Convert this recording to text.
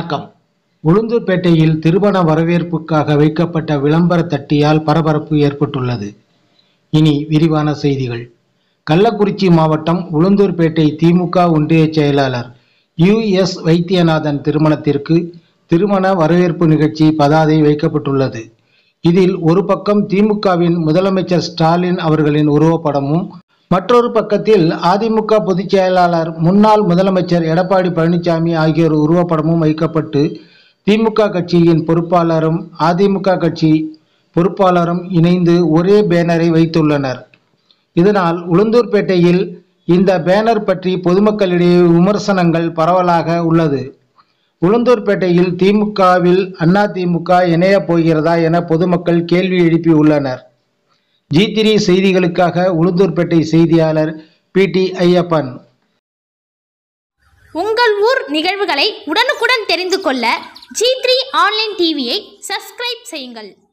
வணக்கம் உளுந்தூர்பேட்டையில் திருமண வரவேற்புக்காக வைக்கப்பட்ட விளம்பர தட்டியால் பரபரப்பு ஏற்பட்டுள்ளது இனி விரிவான செய்திகள் கள்ளக்குறிச்சி மாவட்டம் உளுந்தூர்பேட்டை திமுக ஒன்றிய செயலாளர் யு எஸ் வைத்தியநாதன் திருமணத்திற்கு திருமண வரவேற்பு நிகழ்ச்சி பதாதை வைக்கப்பட்டுள்ளது இதில் ஒரு பக்கம் திமுகவின் முதலமைச்சர் ஸ்டாலின் அவர்களின் உருவப்படமும் மற்றொரு பக்கத்தில் அதிமுக பொதுச் செயலாளர் முன்னாள் முதலமைச்சர் எடப்பாடி பழனிசாமி ஆகியோர் உருவப்படமும் வைக்கப்பட்டு திமுக கட்சியின் பொறுப்பாளரும் அதிமுக கட்சி பொறுப்பாளரும் இணைந்து ஒரே பேனரை வைத்துள்ளனர் இதனால் உளுந்தூர்பேட்டையில் இந்த பேனர் பற்றி பொதுமக்களிடையே விமர்சனங்கள் பரவலாக உள்ளது உளுந்தூர்பேட்டையில் திமுகவில் அதிமுக இணையப் போகிறதா என பொதுமக்கள் கேள்வி எழுப்பியுள்ளனர் ஜி த்ரீ செய்திகளுக்காக உளுந்தூர்பேட்டை செய்தியாளர் பி டி ஐயப்பன் உங்கள் ஊர் நிகழ்வுகளை உடனுக்குடன் தெரிந்து கொள்ள ஜி த்ரீ ஆன்லைன் டிவியை சப்ஸ்கிரைப் செய்யுங்கள்